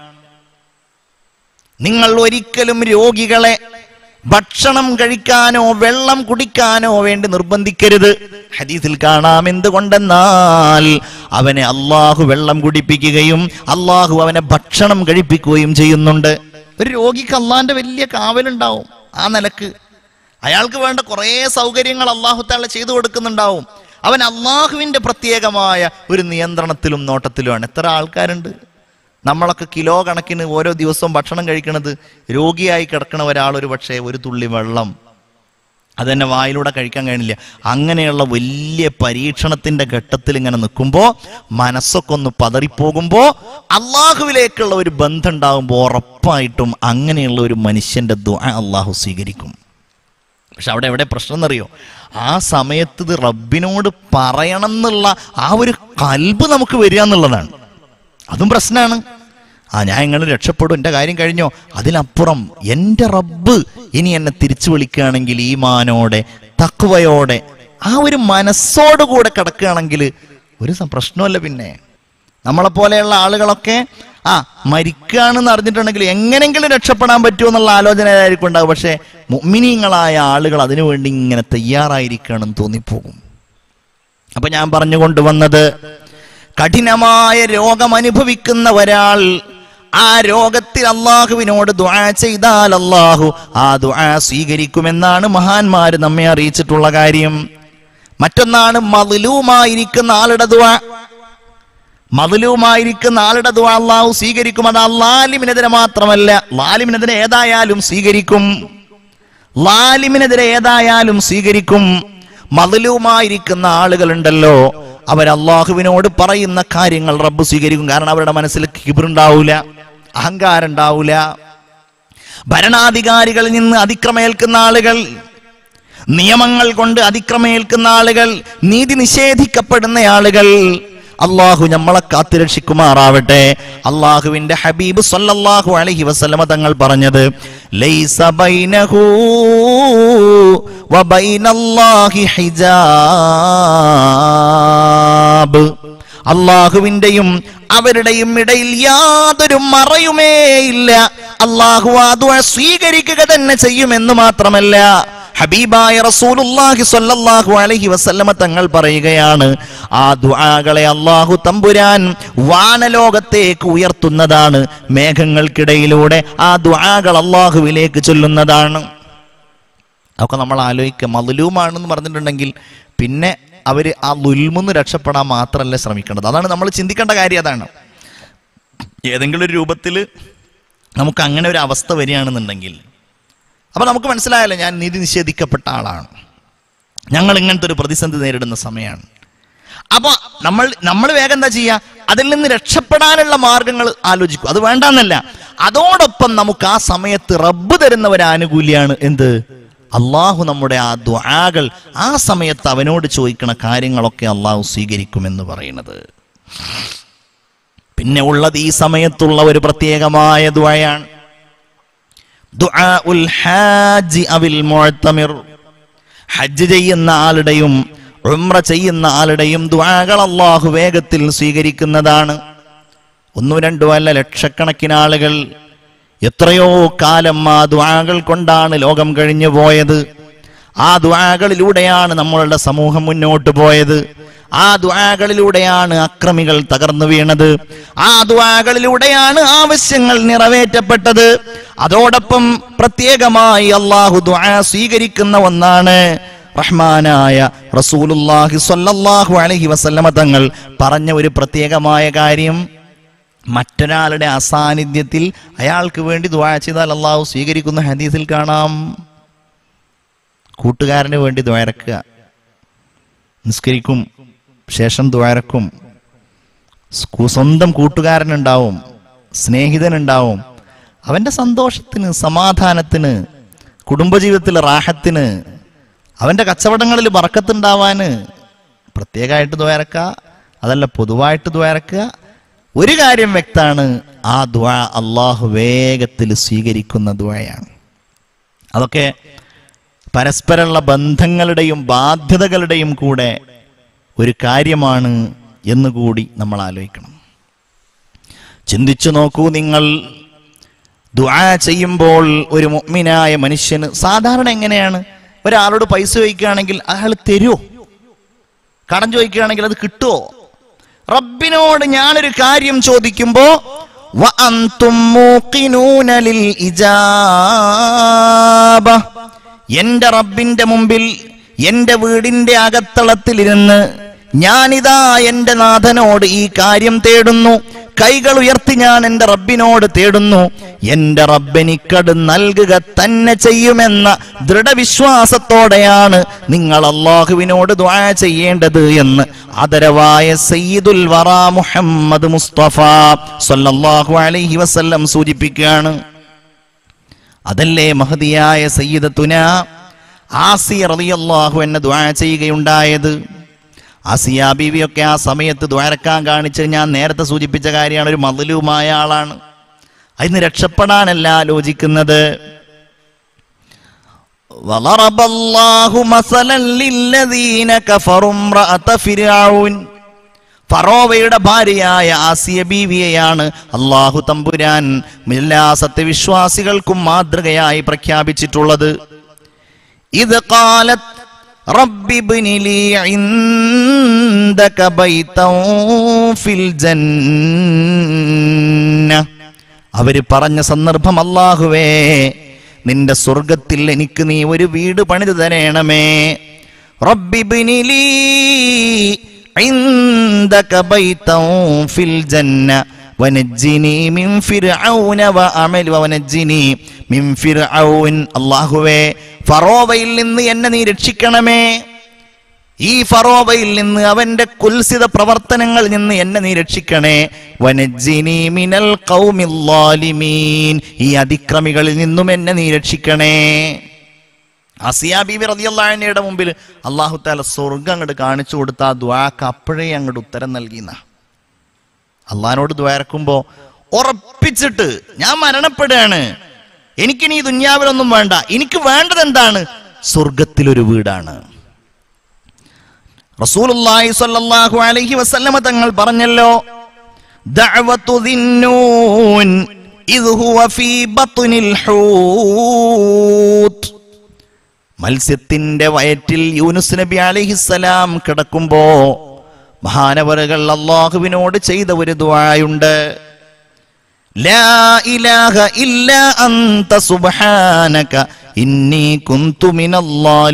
നിങ്ങൾ ഒരിക്കലും രോഗികളെ ഭക്ഷണം കഴിക്കാനോ വെള്ളം കുടിക്കാനോ വേണ്ടി നിർബന്ധിക്കരുത് ഹദീസിൽ കാണാം എന്തുകൊണ്ടെന്നാൽ അവനെ അള്ളാഹു വെള്ളം കുടിപ്പിക്കുകയും അള്ളാഹു അവനെ ഭക്ഷണം കഴിപ്പിക്കുകയും ചെയ്യുന്നുണ്ട് ഒരു രോഗിക്ക് അള്ളാന്റെ വലിയ കാവലുണ്ടാവും ആ നിലക്ക് അയാൾക്ക് വേണ്ട കുറേ സൗകര്യങ്ങൾ അള്ളാഹു താല ചെയ്തു കൊടുക്കുന്നുണ്ടാവും അവൻ അള്ളാഹുവിന്റെ പ്രത്യേകമായ ഒരു നിയന്ത്രണത്തിലും നോട്ടത്തിലുമാണ് എത്ര ആൾക്കാരുണ്ട് നമ്മളൊക്കെ കിലോ കണക്കിന് ഓരോ ദിവസവും ഭക്ഷണം കഴിക്കണത് രോഗിയായി കിടക്കണ ഒരാൾ ഒരു പക്ഷേ ഒരു തുള്ളി വെള്ളം അതെന്നെ വായിലൂടെ കഴിക്കാൻ കഴിയില്ല അങ്ങനെയുള്ള വലിയ പരീക്ഷണത്തിന്റെ ഘട്ടത്തിൽ ഇങ്ങനെ നിൽക്കുമ്പോൾ മനസ്സൊക്കെ ഒന്ന് പതറിപ്പോകുമ്പോൾ അള്ളാഹുവിലേക്കുള്ള ഒരു ബന്ധം ഉണ്ടാകുമ്പോൾ ഉറപ്പായിട്ടും അങ്ങനെയുള്ള ഒരു മനുഷ്യന്റെ ദുആ അള്ളാഹു സ്വീകരിക്കും പക്ഷെ അവിടെ എവിടെ പ്രശ്നം എന്നറിയോ ആ സമയത്ത് ഇത് റബ്ബിനോട് പറയണം എന്നുള്ള ആ ഒരു കൽബ് നമുക്ക് വരിക എന്നുള്ളതാണ് അതും പ്രശ്നമാണ് ആ ഞാൻ ഇങ്ങനെ രക്ഷപ്പെടും എൻ്റെ കാര്യം കഴിഞ്ഞോ അതിനപ്പുറം എൻ്റെ റബ്ബ് ഇനി എന്നെ തിരിച്ചു വിളിക്കുകയാണെങ്കിൽ ഈമാനോടെ തക്കുവയോടെ ആ ഒരു മനസ്സോടുകൂടെ കിടക്കുകയാണെങ്കിൽ ഒരു സ- പ്രശ്നമല്ല പിന്നെ നമ്മളെപ്പോലെയുള്ള ആളുകളൊക്കെ ആ മരിക്കുകയാണെന്ന് അറിഞ്ഞിട്ടുണ്ടെങ്കിൽ എങ്ങനെങ്കിലും രക്ഷപ്പെടാൻ പറ്റുമോ എന്നുള്ള ആലോചനയായിരിക്കും ഉണ്ടാവും പക്ഷേ മുഅ്മിനീങ്ങളായ ആളുകൾ അതിനുവേണ്ടി ഇങ്ങനെ തയ്യാറായിരിക്കുകയാണെന്ന് തോന്നിപ്പോകും അപ്പൊ ഞാൻ പറഞ്ഞു കൊണ്ടുവന്നത് കഠിനമായ രോഗം അനുഭവിക്കുന്ന ഒരാൾ ആ രോഗത്തിൽ അള്ളാഹുവിനോട് ദുആ ചെയ്താൽ അള്ളാഹു ആ ദുആ സ്വീകരിക്കുമെന്നാണ് മഹാന്മാര് നമ്മെ അറിയിച്ചിട്ടുള്ള കാര്യം മറ്റൊന്നാണ് മതിലൂമായിരിക്കുന്ന ആളുടെ ദുആ മതിലൂമായിരിക്കുന്ന ആളുടെ ദുആ അള്ളാഹു സ്വീകരിക്കും അത് ലാലിമിനെതിരെ മാത്രമല്ല ലാലിമിനെതിരെ ഏതായാലും സ്വീകരിക്കും ലാലിമിനെതിരെ ഏതായാലും സ്വീകരിക്കും മതിലുമായിരിക്കുന്ന ആളുകളുണ്ടല്ലോ അവർ അള്ളാഹുവിനോട് പറയുന്ന കാര്യങ്ങൾ റബ്ബ് സ്വീകരിക്കും കാരണം അവരുടെ മനസ്സിൽ കിബിറുണ്ടാവൂല അഹങ്കാരം ഉണ്ടാവൂല ഭരണാധികാരികളിൽ നിന്ന് അതിക്രമേൽക്കുന്ന ആളുകൾ നിയമങ്ങൾ കൊണ്ട് അതിക്രമേൽക്കുന്ന ആളുകൾ നീതി നിഷേധിക്കപ്പെടുന്ന ആളുകൾ അള്ളാഹു നമ്മളെ കാത്തുരക്ഷിക്കുമാറാവട്ടെ അള്ളാഹുവിന്റെ ഹബീബ് സല്ലല്ലാഹു അലൈഹി വസല്ലമ തങ്ങൾ പറഞ്ഞത് ലൈസ ബൈനഹു വബൈനല്ലാഹി ഹിജാബ് അള്ളാഹുവിന്റെയും അവരുടെയും ഇടയിൽ യാതൊരു മറയുമേ ഇല്ല അള്ളാഹു ആ ദുആ സ്വീകരിക്കുക തന്നെ ചെയ്യുമെന്ന് മാത്രമല്ല ഹബീബായ റസൂലുള്ളാഹി സ്വല്ലല്ലാഹു അലൈഹി വസല്ലമ തങ്ങൾ പറയുകയാണ് ആ ദുആകളെ അള്ളാഹു തമ്പുരാൻ വാനലോകത്തേക്ക് ഉയർത്തുന്നതാണ് മേഘങ്ങൾക്കിടയിലൂടെ ആ ദുആകൾ അള്ളാഹുവിലേക്ക് ചൊല്ലുന്നതാണ് ഒക്കെ നമ്മൾ ആലോചിക്കുക മതലൂമാണെന്ന് പറഞ്ഞിട്ടുണ്ടെങ്കിൽ പിന്നെ അവർ ആ ലുൽമുന്ന് രക്ഷപ്പെടാൻ മാത്രമല്ല ശ്രമിക്കേണ്ടത് അതാണ് നമ്മൾ ചിന്തിക്കേണ്ട കാര്യം അതാണ് ഏതെങ്കിലും ഒരു രൂപത്തിൽ നമുക്ക് അങ്ങനെ ഒരു അവസ്ഥ വരികയാണെന്നുണ്ടെങ്കിൽ അപ്പൊ നമുക്ക് മനസ്സിലായല്ലോ ഞാൻ നീതി നിഷേധിക്കപ്പെട്ട ആളാണ് ഞങ്ങൾ ഇങ്ങനത്തെ ഒരു പ്രതിസന്ധി നേരിടുന്ന സമയമാണ് അപ്പൊ നമ്മൾ നമ്മൾ വേഗം എന്താ ചെയ്യുക അതിൽ നിന്ന് രക്ഷപ്പെടാനുള്ള മാർഗങ്ങൾ ആലോചിക്കും അത് വേണ്ടെന്നല്ല അതോടൊപ്പം നമുക്ക് ആ സമയത്ത് റബ്ബ് തരുന്ന ഒരു ആനുകൂല്യമാണ് എന്ത് അള്ളാഹു നമ്മുടെ ആ ദ്വാകൾ ആ സമയത്ത് അവനോട് ചോദിക്കണ കാര്യങ്ങളൊക്കെ അള്ളാഹു സ്വീകരിക്കുമെന്ന് പറയുന്നത് പിന്നെ ഉള്ളത് ഈ സമയത്തുള്ള ഒരു പ്രത്യേകമായ ദ്വയാണ് ദുആഉൽ ഹാജി അവിൽ മുഅ്തമിർ ഹജ്ജ് ചെയ്യുന്ന ആളുടെയും ഉംറ ചെയ്യുന്ന ആളുടെയും ദുആകൾ അള്ളാഹു വേഗത്തിൽ സ്വീകരിക്കുന്നതാണ് ഒന്നു രണ്ടു അല്ല ലക്ഷക്കണക്കിന് ആളുകൾ എത്രയോ കാലം ആ ദുആകൾ കൊണ്ടാണ് ലോകം കഴിഞ്ഞു പോയത് ആ ദുആകളിലൂടെയാണ് നമ്മളുടെ സമൂഹം മുന്നോട്ട് പോയത് ആ ദുആകളിലൂടെയാണ് അക്രമികൾ തകർന്നു വീണത് ആ ദുആകളിലൂടെയാണ് ആവശ്യങ്ങൾ നിറവേറ്റപ്പെട്ടത് അതോടൊപ്പം പ്രത്യേകമായി അള്ളാഹു ദുആ സ്വീകരിക്കുന്ന ഒന്നാണ് റഹ്മാനായ റസൂലുള്ളാഹി സ്വല്ലല്ലാഹു അലൈഹി വസല്ലമ തങ്ങൾ പറഞ്ഞ ഒരു പ്രത്യേകമായ കാര്യം മറ്റൊരാളുടെ അസാന്നിധ്യത്തിൽ അയാൾക്ക് വേണ്ടി ദുആ ചെയ്താൽ അള്ളാഹു സ്വീകരിക്കുന്ന ഹദീസിൽ കാണാം കൂട്ടുകാരന് വേണ്ടി ദ്വാരക്കുക നിസ്കരിക്കും ശേഷം ദ്വാരക്കും സ്കൂ- സ്വന്തം കൂട്ടുകാരനുണ്ടാവും സ്നേഹിതനുണ്ടാവും അവൻ്റെ സന്തോഷത്തിന് സമാധാനത്തിന് കുടുംബജീവിതത്തിൽ റാഹത്തിന് അവൻ്റെ കച്ചവടങ്ങളിൽ ബറക്കത്തുണ്ടാവാന് പ്രത്യേകമായിട്ട് ദ്വാരക്കുക അതല്ല പൊതുവായിട്ട് ദ്വാരക്കുക ഒരു കാര്യം വ്യക്തമാണ് ആ ദ്വാ അള്ളാഹു വേഗത്തിൽ സ്വീകരിക്കുന്ന ദ്വായാണ് അതൊക്കെ പരസ്പരമുള്ള ബന്ധങ്ങളുടെയും ബാധ്യതകളുടെയും കൂടെ ഒരു കാര്യമാണ് എന്നുകൂടി നമ്മൾ ആലോചിക്കണം ചിന്തിച്ചു നോക്കൂ നിങ്ങൾ ദുആ ചെയ്യുമ്പോൾ ഒരു മുഅ്മിനായ മനുഷ്യന് സാധാരണ എങ്ങനെയാണ് ഒരാളോട് പൈസ ചോദിക്കുകയാണെങ്കിൽ അയാൾ തരുമോ കടം ചോദിക്കുകയാണെങ്കിൽ അത് കിട്ടുമോ റബ്ബിനോട് ഞാനൊരു കാര്യം ചോദിക്കുമ്പോ വഅൻതും മൂഖിനൂന ലിൽ ഇജാബ. എന്റെ റബ്ബിന്റെ മുമ്പിൽ എന്റെ വീടിന്റെ അകത്തളത്തിലിരുന്ന് ഞാനിതാ എന്റെ നാഥനോട് ഈ കാര്യം തേടുന്നു കൈകൾ ഉയർത്തി ഞാൻ എന്റെ റബ്ബിനോട് തേടുന്നു എന്റെ റബ്ബെനിക്കത് നൽകുക തന്നെ ചെയ്യുമെന്ന ദൃഢവിശ്വാസത്തോടെയാണ് നിങ്ങൾ അള്ളാഹുവിനോട് ദ്വാ ചെയ്യേണ്ടത് എന്ന് ആദരവായ സയ്യിദുൽ വറ മുഹമ്മദ് മുസ്തഫ സല്ലല്ലാഹു അലൈഹി വസല്ലം സൂചിപ്പിക്കുകയാണ് അതല്ലേ മഹതിയായ സയ്യിദത്തുന ആസി റളിയല്ലാഹു എന്നെ ദ്വാ ചെയ്യുകയുണ്ടായത് ആസിയ ബീവിയൊക്കെ ആ സമയത്ത് ദ്വാരക്കാൻ കാണിച്ച് ഞാൻ നേരത്തെ സൂചിപ്പിച്ച കാര്യമാണ് ഒരു മതലുമായ ആളാണ് അതിന് രക്ഷപ്പെടാനല്ല ആലോചിക്കുന്നത് وضرب الله مثلا للذين كفروا امرأة فرعون ഫറോവയുടെ ഭാര്യയായ ആസിയ ബീവിയെയാണ് അള്ളാഹു തമ്പുരാൻ എല്ലാ സത്യവിശ്വാസികൾക്കും മാതൃകയായി പ്രഖ്യാപിച്ചിട്ടുള്ളത് ഇത് കാലത്ത് رب ابن لي عندك بيتا في الجنة അവര് പറഞ്ഞ സന്ദർഭം അല്ലാഹുവേ നിന്റെ സ്വർഗത്തിൽ എനിക്ക് നീ ഒരു വീട് പണിത് തരേണമേ റബ്ബി ابن لي عندك بيتا في الجنة ونجني من فرعون وعمل ونجني മിൻ ഫിർഔൻ അല്ലാഹുവേ ഫറോവയിൽ നിന്ന് എന്നെ നീ രക്ഷിക്കണമേ ഈ ഫറോവയിൽ നിന്ന് അവന്റെ കുൽസിത പ്രവർത്തനങ്ങളിൽ നിന്ന് എന്നെ നീ രക്ഷിക്കണേ വനജ്ജിനി മിനൽ ഖൗമിൽ ളാലിമീൻ ഈ അതിക്രമികളിൽ നിന്നും എന്നെ നീ രക്ഷിക്കണേ അസിയ ബീബി റളിയല്ലാഹുവിന്റെ മുമ്പിൽ അല്ലാഹു തആല സ്വർഗ്ഗം അങ്ങോട്ട് കാണിച്ചു കൊടുത്ത ആ ദ്വാക്ക് അപ്പോഴേ അങ്ങോട്ട് ഉത്തരം നൽകിയെന്ന അള്ളഹാനോട് ദ്വാരക്കുമ്പോ ഉറപ്പിച്ചിട്ട് ഞാൻ മരണപ്പെടുകയാണ് എനിക്കിനി ഈ ദുന്യാവിലൊന്നും വേണ്ട എനിക്ക് വേണ്ടത് എന്താണ് സ്വർഗത്തിലൊരു വീടാണ് റസൂലുള്ളാഹി സ്വല്ലല്ലാഹു അലൈഹി വസല്ലമ തങ്ങൾ പറഞ്ഞല്ലോ ദഅവതു ദിന്നൂൻ ഇദ് ഹുവ ഫീ ബത്നിൽ ഹൂത്ത് മത്സ്യത്തിന്റെ വയറ്റിൽ യൂനുസ് നബി അലൈഹിസ്സലാം കിടക്കുമ്പോ മഹാനവറുകൾ അള്ളാഹുവിനോട് ചെയ്ത ഒരു ദുആയുണ്ട് ലാ ഇലാഹ ഇല്ലാ അന്ത സുബ്ഹാനക ഇന്നി കുന്തു മിനൽ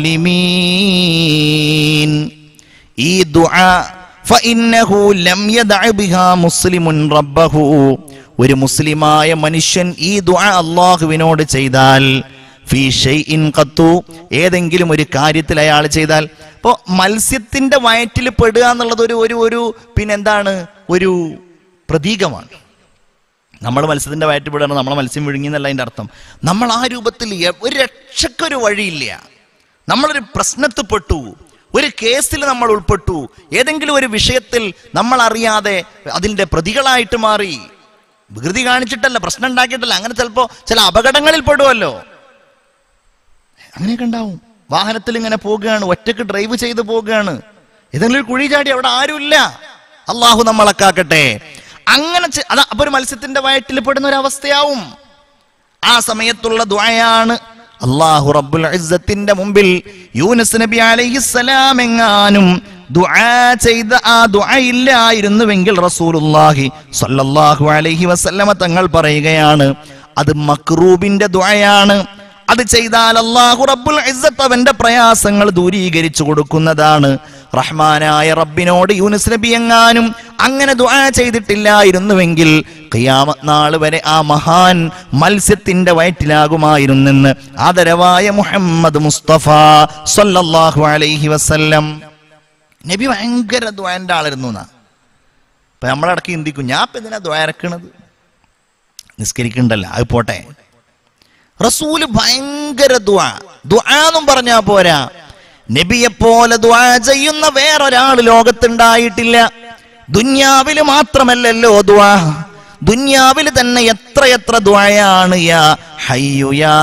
ളാലിമീൻ ഈ ദുആ ഫഇന്നഹു ലം യദഅ ബിഹാ മുസ്ലിമുൻ റബ്ബഹു ഒരു മുസ്ലിമായ മനുഷ്യൻ ഈ ദുആ അള്ളാഹുവിനോട് ചെയ്താൽ ഫീ ഷൈഇൻ ഖത്തു ഏതെങ്കിലും ഒരു കാര്യത്തിൽ അയാൾ ചെയ്താൽ ഇപ്പോൾ മത്സ്യത്തിന്റെ വയറ്റിൽ പെടുക എന്നുള്ളത് ഒരു ഒരു ഒരു പിന്നെന്താണ് ഒരു പ്രതീകമാണ് നമ്മൾ മത്സ്യത്തിന്റെ വയറ്റിൽ പെടുകയാണ് നമ്മളെ മത്സ്യം വിഴുങ്ങി എന്നല്ല അതിന്റെ അർത്ഥം നമ്മൾ ആ രൂപത്തിൽ എ- ഒരു രക്ഷക്കൊരു വഴിയില്ല നമ്മളൊരു പ്രശ്നത്തിൽ പെട്ടു ഒരു കേസിൽ നമ്മൾ ഉൾപ്പെട്ടു ഏതെങ്കിലും ഒരു വിഷയത്തിൽ നമ്മൾ അറിയാതെ അതിന്റെ പ്രതികളായിട്ട് മാറി വികൃതി കാണിച്ചിട്ടല്ല പ്രശ്നം ഉണ്ടാക്കിയിട്ടല്ല അങ്ങനെ ചിലപ്പോ ചില അപകടങ്ങളിൽ പെടുമല്ലോ അങ്ങനെയൊക്കെ ഉണ്ടാവും വാഹനത്തിൽ ഇങ്ങനെ പോകുകയാണ് ഒറ്റക്ക് ഡ്രൈവ് ചെയ്ത് പോകുകയാണ് ഏതെങ്കിലും ഒരു കുഴി ചാടി അവിടെ ആരുമില്ല അള്ളാഹു നമ്മളെ കാക്കട്ടെ അങ്ങനെ ചെ- അതാ അപ്പൊ ഒരു മത്സ്യത്തിന്റെ വയറ്റിൽ പെടുന്ന ഒരു അവസ്ഥയാവും ആ സമയത്തുള്ള ദ്വായാണ് അള്ളാഹു റബ്ബുൽ ഇസ്സത്തിന്റെ മുമ്പിൽ യൂനസ് നബി അലൈഹിസ്സലാം എങ്ങാനും ദുആ ചെയ്ത ആ ദുആ ഇല്ലായിരുന്നുവെങ്കിൽ റസൂലുള്ളാഹി സ്വല്ലല്ലാഹു അലൈഹി വസല്ലമ തങ്ങൾ പറയുകയാണ് അത് മക്റൂബിന്റെ ദുആയാണ് അത് ചെയ്താൽ അള്ളാഹു റബ്ബുൽ ഇസ്സത്ത് അവന്റെ പ്രയാസങ്ങൾ ദൂരീകരിച്ചു കൊടുക്കുന്നതാണ് റഹ്മാനായ റബ്ബിനോട് യൂനുസ് നബി എങ്ങാനും അങ്ങനെ ദുആ ചെയ്തിട്ടില്ലായിരുന്നുവെങ്കിൽ ഖിയാമത്ത് നാൾ വരെ ആ മഹാൻ മത്സ്യത്തിന്റെ വയറ്റിലാകുമായിരുന്നെന്ന് ആദരവായ മുഹമ്മദ് മുസ്തഫ സല്ലല്ലാഹു അലൈഹി വസല്ലം നബി ഭയങ്കര ദ്വാന്റെ ആളായിരുന്നു എന്നാ ഇപ്പൊ നമ്മളടക്ക് ചിന്തിക്കും ഞാൻ ഇപ്പൊ എന്തിനാ ദ്വാരക്കണത് നിസ്കരിക്കണ്ടല്ല അത് പോട്ടെ റസൂല് ഭയങ്കര ദ്വാ ദ്വാ എന്നും പറഞ്ഞാ പോരാ നബിയെ പോലെ ദ്വാ ചെയ്യുന്ന വേറൊരാൾ ലോകത്തുണ്ടായിട്ടില്ല ദുന്യാവില് മാത്രമല്ലല്ലോ ദ്വാ ദുന്യാവിൽ തന്നെ എത്രയെത്ര ദ്വായാണ് യാ ഹയ്യു യാ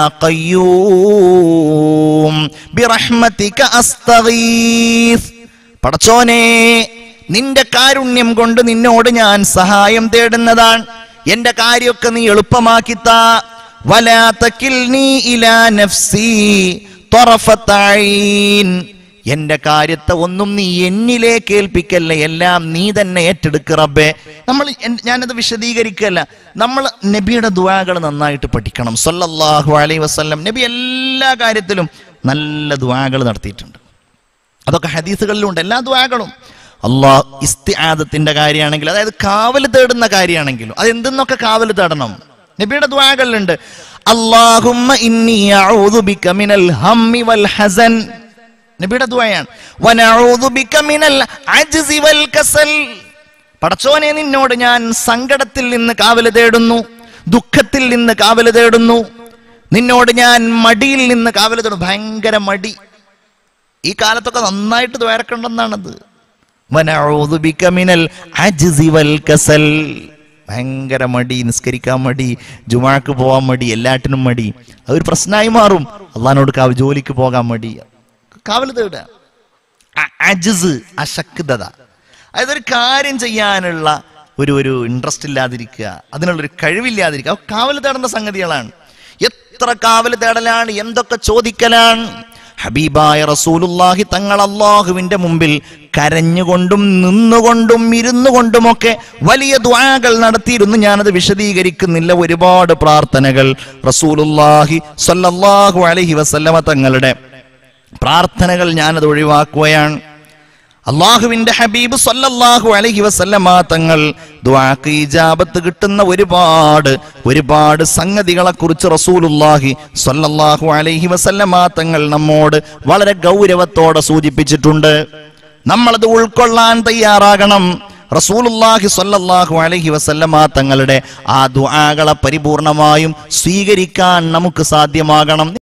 ഖയ്യൂം ബിറഹ്മതിക അസ്തഗീസ് പടച്ചോനെ നിന്റെ കാരുണ്യം കൊണ്ട് നിന്നോട് ഞാൻ സഹായം തേടുന്നതാണ് എന്റെ കാര്യമൊക്കെ നീ എളുപ്പമാക്കിത്താ വലാ തകിൽനി ഇലാ നഫ്സി ത്വറഫത ഐൻ എന്റെ കാര്യത്തെ ഒന്നും നീ എന്നിലേക്ക് ഏൽപ്പിക്കല്ല എല്ലാം നീ തന്നെ ഏറ്റെടുക്ക് റബ്ബേ നമ്മൾ എൻ- ഞാനത് വിശദീകരിക്കല്ല നമ്മൾ നബിയുടെ ദുആകൾ നന്നായിട്ട് പഠിക്കണം സല്ലല്ലാഹു അലൈഹി വസല്ലം നബി എല്ലാ കാര്യത്തിലും നല്ല ദുആകൾ നടത്തിയിട്ടുണ്ട് അതൊക്കെ ഹദീസുകളിലുണ്ട് എല്ലാ ദ്വാകളും അള്ളാഹ് ഇസ്തിആദത്തിന്റെ കാര്യമാണെങ്കിലും അതായത് കാവൽ തേടുന്ന കാര്യമാണെങ്കിലും അത് എന്തെന്നൊക്കെ കാവൽ തേടണം നബിയുടെ ദ്വാകളിലുണ്ട് അള്ളാഹുമ്മ ഇന്നി അഊദു ബിക മിനൽ ഹമ്മി വൽ ഹസൻ നബിയുടെ ദ്വായാണ് വനഊദു ബിക മിനൽ അജ്സി വൽ കസൽ പടച്ചോനെ നിന്നോട് ഞാൻ സങ്കടത്തിൽ നിന്ന് കാവൽ തേടുന്നു ദുഃഖത്തിൽ നിന്ന് കാവൽ തേടുന്നു നിന്നോട് ഞാൻ മടിയിൽ നിന്ന് കാവൽ തേടുന്നു ഭയങ്കര മടി ഈ കാലത്തൊക്കെ നന്നായിട്ട് ദ്വാരക്കണ്ടെന്നാണത് വനഊദു ബിക മിനൽ അജ്സി വൽ കസൽ ഭയങ്കര മടി നിസ്കരിക്കാൻ മടി ജുമാക്ക് പോകാൻ മടി എല്ലാറ്റിനും മടി അതൊരു പ്രശ്നമായി മാറും അള്ളഹാനോട് കാവ് ജോലിക്ക് പോകാൻ മടി കാവൽ തേടുക അ- അജ്സ് അശക്തത അതായത് ഒരു കാര്യം ചെയ്യാനുള്ള ഒരു ഒരു ഇൻട്രസ്റ്റ് ഇല്ലാതിരിക്കുക അതിനുള്ളൊരു കഴിവില്ലാതിരിക്കുക അതൊക്കെ കാവൽ തേടേണ്ട സംഗതികളാണ് എത്ര കാവൽ തേടലാണ് എന്തൊക്കെ ചോദിക്കലാണ് ഹബീബായ റസൂലുള്ളാഹി തങ്ങൾ അള്ളാഹുവിന്റെ മുമ്പിൽ കരഞ്ഞുകൊണ്ടും നിന്നുകൊണ്ടും ഇരുന്നു കൊണ്ടുമൊക്കെ വലിയ ദ്വാകൾ നടത്തിയിരുന്നു ഞാനത് വിശദീകരിക്കുന്നില്ല ഒരുപാട് പ്രാർത്ഥനകൾ റസൂലുള്ളാഹി സ്വല്ലല്ലാഹു അലൈഹി വസല്ലമ തങ്ങളുടെ പ്രാർത്ഥനകൾ ഞാനത് ഒഴിവാക്കുകയാണ് അള്ളാഹുവിന്റെ ഹബീബ് സല്ലല്ലാഹു അലൈഹി വസല്ലമ തങ്ങൾ ദുആക്ക് ഇജാബത്ത് കിട്ടുന്ന ഒരുപാട് ഒരുപാട് സംഗതികളെ കുറിച്ച് റസൂലുള്ളാഹി സല്ലല്ലാഹു അലൈഹി വസല്ലമ തങ്ങൾ നമ്മോട് വളരെ ഗൗരവത്തോടെ സൂചിപ്പിച്ചിട്ടുണ്ട് നമ്മളത് ഉൾക്കൊള്ളാൻ തയ്യാറാകണം റസൂലുള്ളാഹി സ്വല്ലല്ലാഹു അലൈഹി വസല്ലമ തങ്ങളുടെ ആ ദുആകളെ പരിപൂർണമായും സ്വീകരിക്കാൻ നമുക്ക് സാധ്യമാകണം